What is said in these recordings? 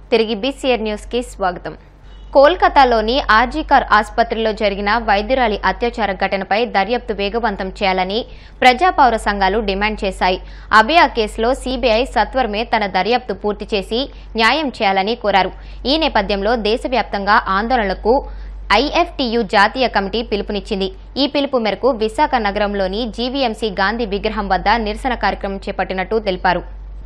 తిరిగి బీసీఆర్ న్యూస్కి స్వాగతం కోల్కతాలోని ఆర్జీకర్ ఆసుపత్రిలో జరిగిన వైద్యురాలి అత్యాచార ఘటనపై దర్యాప్తు వేగవంతం చేయాలని ప్రజాపౌర సంఘాలు డిమాండ్ చేశాయి అభియా కేసులో సీబీఐ సత్వరమే తన దర్యాప్తు పూర్తి చేసి న్యాయం చేయాలని కోరారు ఈ నేపథ్యంలో దేశవ్యాప్తంగా ఆందోళనలకు ఐఎఫ్టియు జాతీయ కమిటీ పిలుపునిచ్చింది ఈ పిలుపు మేరకు విశాఖ నగరంలోని జీవీఎంసీ గాంధీ విగ్రహం వద్ద నిరసన కార్యక్రమం చేపట్టినట్టు తెలిపారు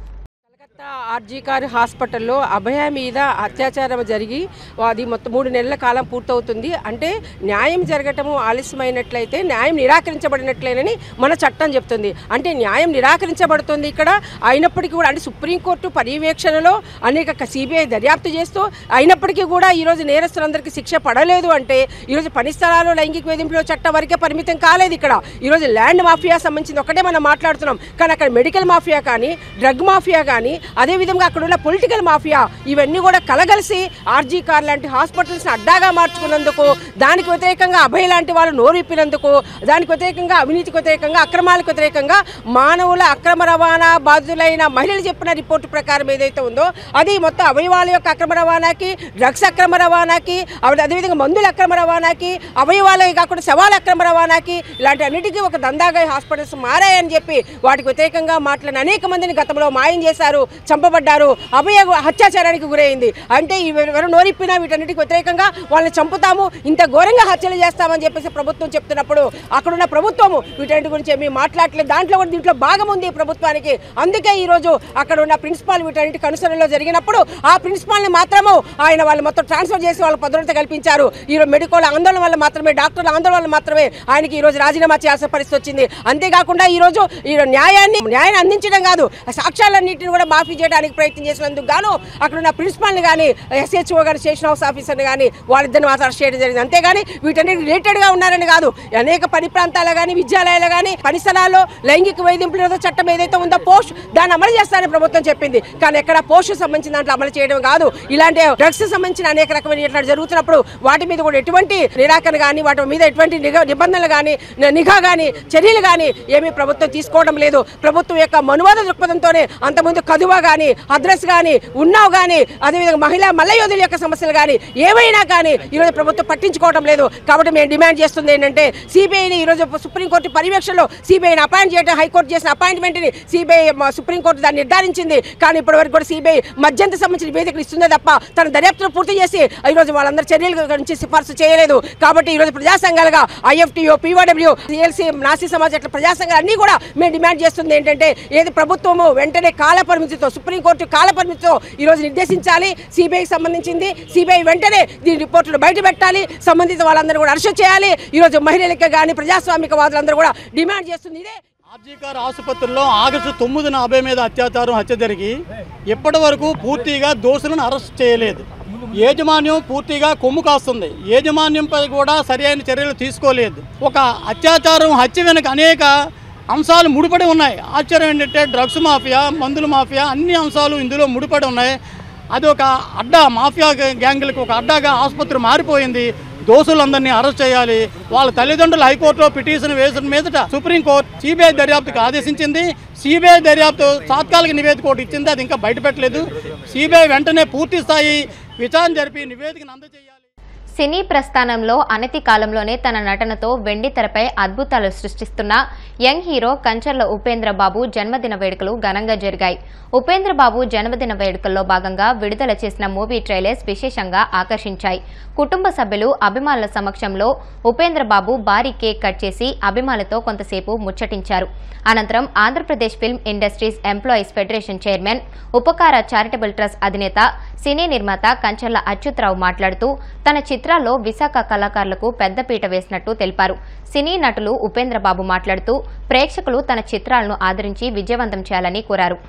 కలకత్తా ఆర్జీకార్ హాస్పిటల్లో అభయ మీద అత్యాచారం జరిగి అది మొత్తం మూడు నెలల కాలం పూర్తవుతుంది అంటే న్యాయం జరగటము ఆలస్యమైనట్లయితే న్యాయం నిరాకరించబడినట్లేనని మన చట్టం చెప్తుంది అంటే న్యాయం నిరాకరించబడుతుంది ఇక్కడ అయినప్పటికీ కూడా అంటే సుప్రీంకోర్టు పర్యవేక్షణలో అనేక సిబిఐ దర్యాప్తు చేస్తూ అయినప్పటికీ కూడా ఈరోజు నేరస్తులందరికీ శిక్ష పడలేదు అంటే ఈరోజు పని స్థలాలు లైంగిక వేధింపుల చట్టం వరకే పరిమితం కాలేదు ఇక్కడ ఈరోజు ల్యాండ్ మాఫియా సంబంధించింది ఒకటే మనం మాట్లాడుతున్నాం కానీ అక్కడ మెడికల్ మాఫియా కానీ డ్రగ్ మాఫియా కానీ అదేవిధంగా అక్కడ ఉన్న పొలిటికల్ మాఫియా ఇవన్నీ కూడా కలగలిసి ఆర్జీ కార్ లాంటి హాస్పిటల్స్ని అడ్డాగా మార్చుకున్నందుకు దానికి వ్యతిరేకంగా అభయ లాంటి వాళ్ళు నోరిప్పినందుకు దానికి వ్యతిరేకంగా అవినీతికి వ్యతిరేకంగా అక్రమాలకు వ్యతిరేకంగా మానవుల అక్రమ రవాణా బాధితులైన మహిళలు చెప్పిన రిపోర్టు ప్రకారం ఏదైతే ఉందో అది మొత్తం అవయవాల యొక్క అక్రమ రవాణాకి డ్రగ్స్ అక్రమ రవాణాకి అవి- అదేవిధంగా మందుల అక్రమ రవాణాకి అవయవాలే కాకుండా శవాల అక్రమ రవాణాకి ఇలాంటి అన్నిటికీ ఒక దందాగా హాస్పిటల్స్ మారాయని చెప్పి వాటికి వ్యతిరేకంగా మాట్లాడిన అనేక మందిని గతంలో మాయం చేశారు చంపబడ్డారు అభయ అత్యాచారానికి గురైంది అంటే ఎవరు నోరిప్పినా వీటన్నిటికి వ్యతిరేకంగా వాళ్ళని చంపుతాము ఇంత ఘోరంగా హత్యలు చేస్తామని చెప్పేసి ప్రభుత్వం చెప్తున్నప్పుడు అక్కడున్న ప్రభుత్వము వీటన్నిటి గురించి ఏమీ మాట్లాడలేదు దాంట్లో కూడా దీంట్లో భాగం ఉంది ఈ ప్రభుత్వానికి అందుకే ఈరోజు అక్కడ ఉన్న ప్రిన్సిపాల్ వీటన్నిటి కనుసరణలో జరిగినప్పుడు ఆ ప్రిన్సిపాల్ని మాత్రము ఆయన వాళ్ళు మొత్తం ట్రాన్స్ఫర్ చేసి వాళ్ళ భద్రత కల్పించారు ఈరోజు మెడికల్ ఆందోళన వల్ల మాత్రమే డాక్టర్ల ఆందోళన వల్ల మాత్రమే ఆయనకి ఈ రోజు రాజీనామా చేయాల్సిన పరిస్థితి వచ్చింది అంతేకాకుండా ఈ రోజు ఈ న్యాయాన్ని న్యాయాన్ని అందించడం కాదు సాక్ష్యాలన్నింటిని కూడా మాఫీ చేయడానికి ప్రయత్నం చేసినందుకు గాను అక్కడ ఉన్న ప్రిన్సిపాల్ని కానీ ఎస్హెచ్ఓ గాని స్టేషన్ హౌస్ ఆఫీసర్ని కానీ వాళ్ళిద్దరిని మాత్రం అరెస్ట్ చేయడం జరిగింది అంతేగాని వీటన్నిటి రిలేటెడ్గా ఉన్నారని కాదు అనేక పని ప్రాంతాలు కానీ విద్యాలయాలు కానీ పని స్థలాల్లో లైంగిక వేధింపుల నిరోధక చట్టం ఏదైతే ఉందో పోస్ట్ దాన్ని అమలు చేస్తారని ప్రభుత్వం చెప్పింది కానీ ఎక్కడ పోస్ట్ సంబంధించిన దాంట్లో అమలు చేయడం కాదు ఇలాంటి డ్రగ్స్ సంబంధించిన అనేక రకమైన ఇట్లా జరుగుతున్నప్పుడు వాటి మీద కూడా ఎటువంటి నిరాకరణ కానీ వాటి మీద ఎటువంటి నిఘా నిబంధనలు కానీ నిఘా కానీ చర్యలు కానీ ఏమీ ప్రభుత్వం తీసుకోవడం లేదు ప్రభుత్వం యొక్క మనువాద దృక్పథంతోనే అంతకుముందు కదువ కానీ అడ్రస్ కానీ ఉన్నావు కానీ అదేవిధంగా మహిళా మల్లయోధుల యొక్క సమస్యలు కానీ ఏవైనా కానీ ఈరోజు ప్రభుత్వం పట్టించుకోవడం లేదు కాబట్టి మేము డిమాండ్ చేస్తుంది ఏంటంటే సిబిఐని ఈరోజు సుప్రీంకోర్టు పర్యవేక్షణలో సిబిఐని అపాయింట్ చేయడం హైకోర్టు చేసిన అపాయింట్మెంట్ని సిబిఐ సుప్రీంకోర్టు దాన్ని నిర్ధారించింది కానీ ఇప్పటివరకు కూడా సిబిఐ మధ్యంత సంబంధించిన వేదికలు ఇస్తుందే తప్ప తన దర్యాప్తును పూర్తి చేసి ఈరోజు వాళ్ళందరూ చర్యల గురించి సిఫార్సు చేయలేదు కాబట్టి ఈరోజు ప్రజా సంఘాలుగా ఐఎఫ్టీఓ పీఓడబ్ల్యూ సిఎల్సి నాసి సమాజ్ అట్లా ప్రజా సంఘాలు అన్నీ కూడా మేము డిమాండ్ చేస్తుంది ఏంటంటే ఏది ప్రభుత్వము వెంటనే కాల పరిమితితో సుప్రీంకోర్టు కాల పరిమితితో ఈరోజు నిర్దేశించాలి సిబిఐకి సంబంధించింది సిబిఐ వెంటనే దీని రిపోర్టులు బయట పెట్టాలి సంబంధిత వాళ్ళందరూ కూడా అరెస్ట్ చేయాలి ఈరోజు మహిళలకి కానీ ప్రజాస్వామిక వాదులందరూ కూడా డిమాండ్ చేస్తుంది ఇదే ఆర్జీకార్ ఆసుపత్రిలో ఆగస్టు తొమ్మిదిన అభయ మీద అత్యాచారం హత్య జరిగి ఇప్పటి వరకు పూర్తిగా దోషులను అరెస్ట్ చేయలేదు యాజమాన్యం పూర్తిగా కొమ్ము కాస్తుంది యాజమాన్యంపై కూడా సరైన చర్యలు తీసుకోలేదు ఒక అత్యాచారం హత్య వెనుక అనేక అంశాలు ముడిపడి ఉన్నాయి ఆశ్చర్యం ఏంటంటే డ్రగ్స్ మాఫియా మందుల మాఫియా అన్ని అంశాలు ఇందులో ముడిపడి ఉన్నాయి అది ఒక అడ్డా మాఫియా గ్యాంగులకు ఒక అడ్డాగా ఆసుపత్రి మారిపోయింది దోషులందరినీ అరెస్ట్ చేయాలి వాళ్ళ తల్లిదండ్రులు హైకోర్టులో పిటిషన్ వేసిన మీదట సుప్రీంకోర్టు సిబిఐ దర్యాప్తుకు ఆదేశించింది సిబిఐ దర్యాప్తు తాత్కాలిక నివేదిక ఒకటి ఇచ్చింది అది ఇంకా బయటపెట్టలేదు సిబిఐ వెంటనే పూర్తి స్థాయి విచారణ జరిపి నివేదికను అందజేయాలి సినీ ప్రస్థానంలో అనతి కాలంలోనే తన నటనతో వెండి తెరపై అద్భుతాలు సృష్టిస్తున్న యంగ్ హీరో కంచర్ల ఉపేంద్ర బాబు జన్మదిన వేడుకలు ఘనంగా జరిగాయి ఉపేంద్ర బాబు జన్మదిన వేడుకల్లో భాగంగా విడుదల చేసిన మూవీ ట్రైలర్స్ విశేషంగా ఆకర్షించాయి కుటుంబ సభ్యులు అభిమానుల సమక్షంలో ఉపేంద్ర బాబు భారీ కేక్ కట్ చేసి అభిమానులతో కొంతసేపు ముచ్చటించారు అనంతరం Andhra Pradesh film industries employees federation chairman ఉపకార చారిటబుల్ ట్రస్ట్ అధినేత సినీ నిర్మాత కంచర్ల అచ్యుతరావు మాట్లాడుతూ తన చిత్రాల్లో విశాఖ కళాకారులకు పెద్దపీట వేసినట్టు తెలిపారు సినీ నటులు ఉపేంద్ర బాబు మాట్లాడుతూ ప్రేక్షకులు తన చిత్రాలను ఆదరించి విజయవంతం చేయాలని కోరారు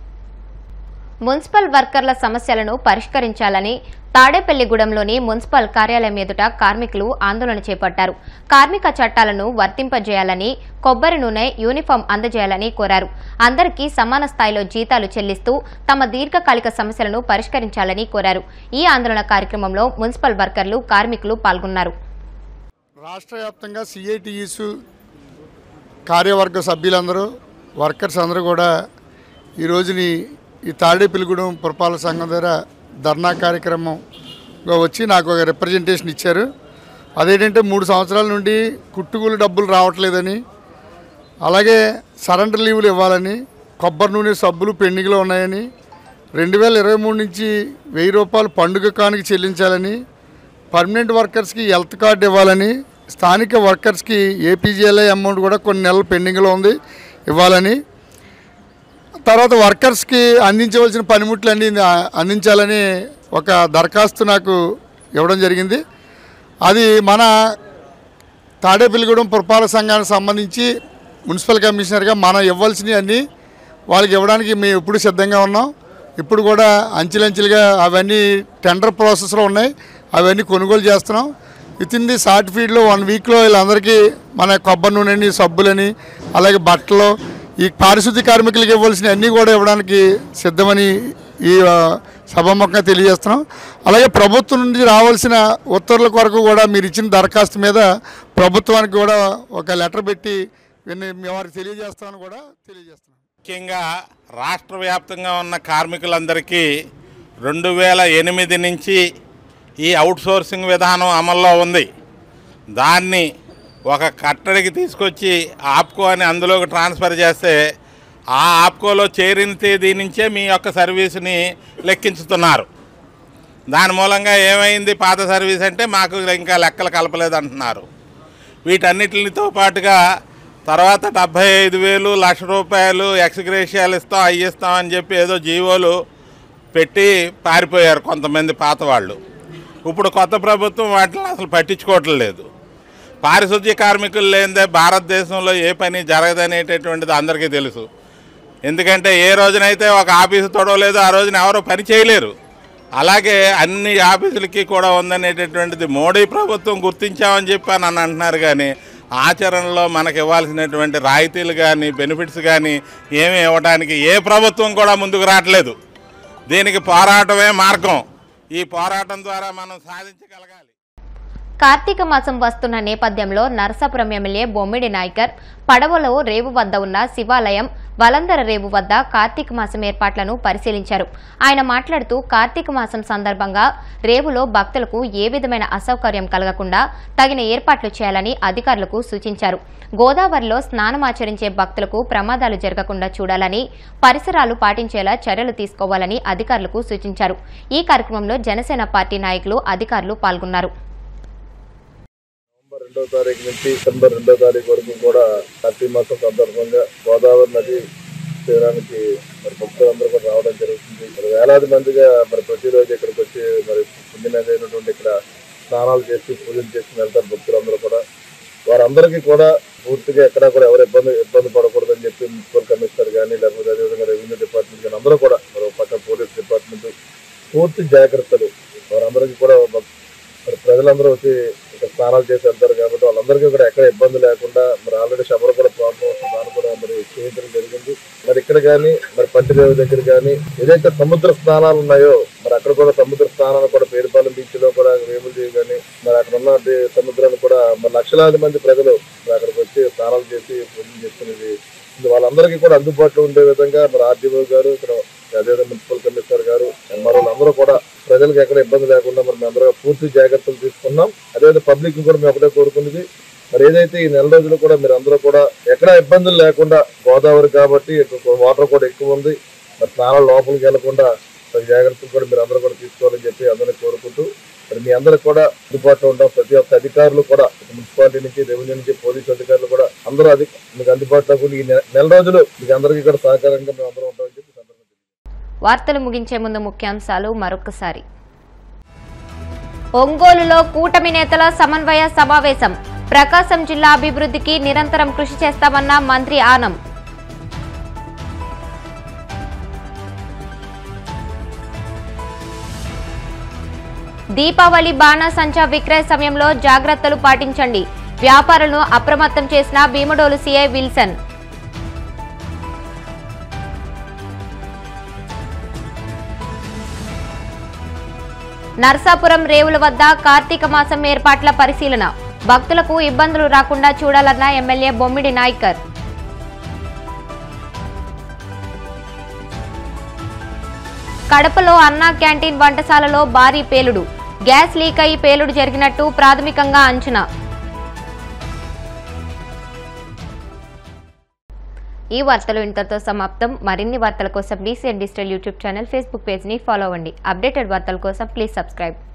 మున్సిపల్ వర్కర్ల సమస్యలను పరిష్కరించాలని తాడేపల్లిగూడెంలోని మున్సిపల్ కార్యాలయం ఎదుట కార్మికులు ఆందోళన చేపట్టారు కార్మిక చట్టాలను వర్తింపజేయాలని కొబ్బరి నూనె యూనిఫామ్ అందజేయాలని కోరారు అందరికీ సమాన స్థాయిలో జీతాలు చెల్లిస్తూ తమ దీర్ఘకాలిక సమస్యలను పరిష్కరించాలని కోరారు ఈ ఆందోళన కార్యక్రమంలో మున్సిపల్ వర్కర్లు కార్మికులు పాల్గొన్నారు రాష్ట్ర వ్యాప్తంగా సిఐటిఈస్ కార్యవర్గ సభ్యులందరూ వర్కర్స్ అందరూ కూడా ఈ రోజుని ఈ తాడేపల్లిగూడెం పురపాలక సంఘం దగ్గర ధర్నా కార్యక్రమంగా వచ్చి నాకు ఒక రిప్రజెంటేషన్ ఇచ్చారు అదేంటంటే మూడు సంవత్సరాల నుండి కుట్టుకూలు డబ్బులు రావట్లేదని అలాగే సరెండర్ లీవులు ఇవ్వాలని కొబ్బరి నూనె సబ్బులు పెండింగ్లో ఉన్నాయని రెండు వేల ఇరవై మూడు నుంచి వెయ్యి రూపాయలు పండుగ కానుక చెల్లించాలని పర్మనెంట్ వర్కర్స్కి హెల్త్ కార్డు ఇవ్వాలని స్థానిక వర్కర్స్కి ఏపీజీఎల్ఐ అమౌంట్ కూడా కొన్ని నెలలు పెండింగ్లో ఉంది ఇవ్వాలని తర్వాత వర్కర్స్కి అందించవలసిన పనిముట్లన్నీ ఆ- అందించాలని ఒక దరఖాస్తు నాకు ఇవ్వడం జరిగింది అది మన తాడేపల్లిగూడెం పురపాలక సంఘానికి సంబంధించి మున్సిపల్ కమిషనర్గా మనం ఇవ్వాల్సినవి అన్నీ వాళ్ళకి ఇవ్వడానికి మేము ఎప్పుడు సిద్ధంగా ఉన్నాం ఇప్పుడు కూడా అంచెలంచెలుగా అవన్నీ టెండర్ ప్రాసెస్లో ఉన్నాయి అవన్నీ కొనుగోలు చేస్తున్నాం విత్ ఇన్ ది షార్ట్ ఫీడ్లో వన్ వీక్లో వీళ్ళందరికీ మన కొబ్బరి నూనెని సబ్బులని అలాగే బట్టలు ఈ పారిశుద్ధ్య కార్మికులకు ఇవ్వాల్సిన అన్నీ కూడా ఇవ్వడానికి సిద్ధమని ఈ ఆ, సభాముఖంగా తెలియజేస్తున్నాం అలాగే ప్రభుత్వం నుంచి రావాల్సిన ఉత్తర్వుల కొరకు కూడా మీరు ఇచ్చిన దరఖాస్తు మీద ప్రభుత్వానికి కూడా ఒక లెటర్ పెట్టి విన్ని- మేము వారికి తెలియజేస్తామని కూడా తెలియజేస్తున్నాం ముఖ్యంగా రాష్ట్ర వ్యాప్తంగా ఉన్న కార్మికులందరికీ రెండు వేల ఎనిమిది నుంచి ఈ అవుట్సోర్సింగ్ విధానం అమల్లో ఉంది దాన్ని ఒక కట్టడికి తీసుకొచ్చి ఆప్కో అని అందులోకి ట్రాన్స్ఫర్ చేస్తే ఆ ఆప్కోలో చేరిన తేదీ నుంచే మీ యొక్క సర్వీస్ని లెక్కించుతున్నారు దాని మూలంగా ఏమైంది పాత సర్వీస్ అంటే మాకు ఇంకా లెక్కలు కలపలేదు అంటున్నారు వీటన్నిటితో పాటుగా తర్వాత డెబ్భై ఐదు వేలు లక్ష రూపాయలు ఎక్స్గ్రేషియాలు ఇస్తాం అవి ఇస్తాం అని చెప్పి ఏదో జీవోలు పెట్టి పారిపోయారు కొంతమంది పాత వాళ్ళు ఇప్పుడు కొత్త ప్రభుత్వం వాటిని అసలు పట్టించుకోవట్లేదు పారిశుద్ధ్య కార్మికులు లేనిదే భారతదేశంలో ఏ పని జరగదనేటటువంటిది అందరికీ తెలుసు ఎందుకంటే ఏ రోజునైతే ఒక ఆఫీసు తొడవలేదు ఆ రోజున ఎవరో పని చేయలేరు అలాగే అన్ని ఆఫీసులకి కూడా ఉందనేటటువంటిది మోడీ ప్రభుత్వం గుర్తించామని చెప్పి అని అంటున్నారు కానీ ఆచరణలో మనకు ఇవ్వాల్సినటువంటి రాయితీలు కానీ బెనిఫిట్స్ కానీ ఏమీ ఇవ్వడానికి ఏ ప్రభుత్వం కూడా ముందుకు రావట్లేదు దీనికి పోరాటమే మార్గం ఈ పోరాటం ద్వారా మనం సాధించగలగాలి కార్తీక మాసం వస్తున్న నేపథ్యంలో నరసాపురం ఎమ్మెల్యే బొమ్మిడి నాయకర్ పడవలో రేవు వద్ద ఉన్న శివాలయం వలందర రేవు వద్ద కార్తీక మాసం ఏర్పాట్లను పరిశీలించారు ఆయన మాట్లాడుతూ కార్తీక మాసం సందర్భంగా రేవులో భక్తులకు ఏ విధమైన అసౌకర్యం కలగకుండా తగిన ఏర్పాట్లు చేయాలని అధికారులకు సూచించారు గోదావరిలో స్నానమాచరించే భక్తులకు ప్రమాదాలు జరగకుండా చూడాలని పరిసరాలు పాటించేలా చర్యలు తీసుకోవాలని అధికారులకు సూచించారు ఈ కార్యక్రమంలో జనసేన పార్టీ నాయకులు అధికారులు పాల్గొన్నారు నవంబర్ రెండో తారీఖు నుంచి డిసెంబర్ రెండో తారీఖు వరకు కూడా కార్తీక మాసం సందర్భంగా గోదావరి నది తీరానికి మరి భక్తులందరూ కూడా రావడం జరుగుతుంది మరి వేలాది మందిగా మరి ప్రతిరోజు ఇక్కడికి వచ్చి మరి పుణ్యనది అయినటువంటి ఇక్కడ స్నానాలు చేసి పూజలు చేసి వెళ్తారు భక్తులందరూ కూడా వారందరికీ కూడా పూర్తిగా ఎక్కడా కూడా ఎవరు ఇబ్బంది ఇబ్బంది పడకూడదని చెప్పి మున్సిపల్ కమిషనర్ కానీ లేకపోతే అదేవిధంగా రెవెన్యూ డిపార్ట్మెంట్ కానీ అందరూ కూడా మరి ఒక పక్క పోలీస్ డిపార్ట్మెంట్ పూర్తి జాగ్రత్తలు వారందరికీ కూడా భక్- మరి ప్రజలందరూ వచ్చి ఇక్కడ స్నానాలు చేసి వెళ్తారు కాబట్టి వాళ్ళందరికీ కూడా ఎక్కడ ఇబ్బంది లేకుండా మరి ఆల్రెడీ శబర కూడా ప్రాబ్లం వస్తుంది దాన్ని కూడా మరి చేయడం జరిగింది మరి ఇక్కడ కానీ మరి పంటిదేవి దగ్గర కానీ ఏదైతే సముద్ర స్నానాలు ఉన్నాయో మరి అక్కడ కూడా సముద్ర స్నానాలు కూడా పేరుపాలెం బీచ్ లో కూడా వేములు కానీ మరి అక్కడ ఉన్న దే- సముద్రాన్ని కూడా మరి లక్షలాది మంది ప్రజలు మరి అక్కడికి వచ్చి స్నానాలు చేసి పూజలు చేసుకునేది ఇది వాళ్ళందరికీ కూడా అందుబాటులో ఉండే విధంగా మరి ఆర్డీఓ గారు ఇక్కడ అదేవిధంగా మున్సిపల్ కమిషనర్ గారు ఎంఆర్ఓలు అందరూ కూడా ప్రజలకు ఎక్కడ ఇబ్బంది లేకుండా మరి మేము అందరూ పూర్తి జాగ్రత్తలు తీసుకున్నాం అదేవిధంగా పబ్లిక్ కూడా మేము ఒకటే కోరుకున్నది మరి ఏదైతే ఈ నెల రోజులు కూడా మీరు అందరూ కూడా ఎక్కడ ఇబ్బందులు లేకుండా గోదావరి కాబట్టి ఇక్కడ వాటర్ కూడా ఎక్కువ ఉంది మరి స్నానాలు లోపలికి వెళ్లకుండా మరి జాగ్రత్తలు కూడా మీరు అందరూ కూడా తీసుకోవాలని చెప్పి అందరినీ కోరుకుంటూ మరి మీ అందరికి కూడా అందుబాటులో ఉంటాం ప్రతి ఒక్క అధికారులు కూడా ఇటు మున్సిపాలిటీ నుంచి రెవెన్యూ నుంచి పోలీస్ అధికారులు కూడా అందరూ అది మీకు అందుబాటులో ఉండి ఈ నె- నెల రోజులు మీకు అందరికీ కూడా సహకారంగా మేము అందరం ఉంటామని చెప్పి ఈ సందర్భంగా వార్తలు ముగించే ముందు ముఖ్యాంశాలు మరొకసారి ఒంగోలులో కూటమి నేతల సమన్వయ సమావేశం ప్రకాశం జిల్లా అభివృద్ధికి నిరంతరం కృషి చేస్తామన్న మంత్రి ఆనం దీపావళి బాణాసంచా విక్రయ సమయంలో జాగ్రత్తలు పాటించండి వ్యాపారులను అప్రమత్తం చేసిన భీమడోలు సీఐ విల్సన్ నర్సాపురం రేవుల వద్ద కార్తీక మాసం ఏర్పాట్ల పరిశీలన భక్తులకు ఇబ్బందులు రాకుండా చూడాలన్న ఎమ్మెల్యే బొమ్మిడి నాయ్కర్ కడపలో అన్నా క్యాంటీన్ వంటశాలలో భారీ పేలుడు గ్యాస్ లీక్ అయి పేలుడు జరిగినట్టు ప్రాథమికంగా అంచనా ఈ వార్తలు ఇంతతో సమాప్తం మరిన్ని వార్తల కోసం BCN digital YouTube channel Facebook పేజ్ని ఫాలో అవ్వండి అప్డేటెడ్ వార్తల కోసం ప్లీజ్ సబ్స్క్రైబ్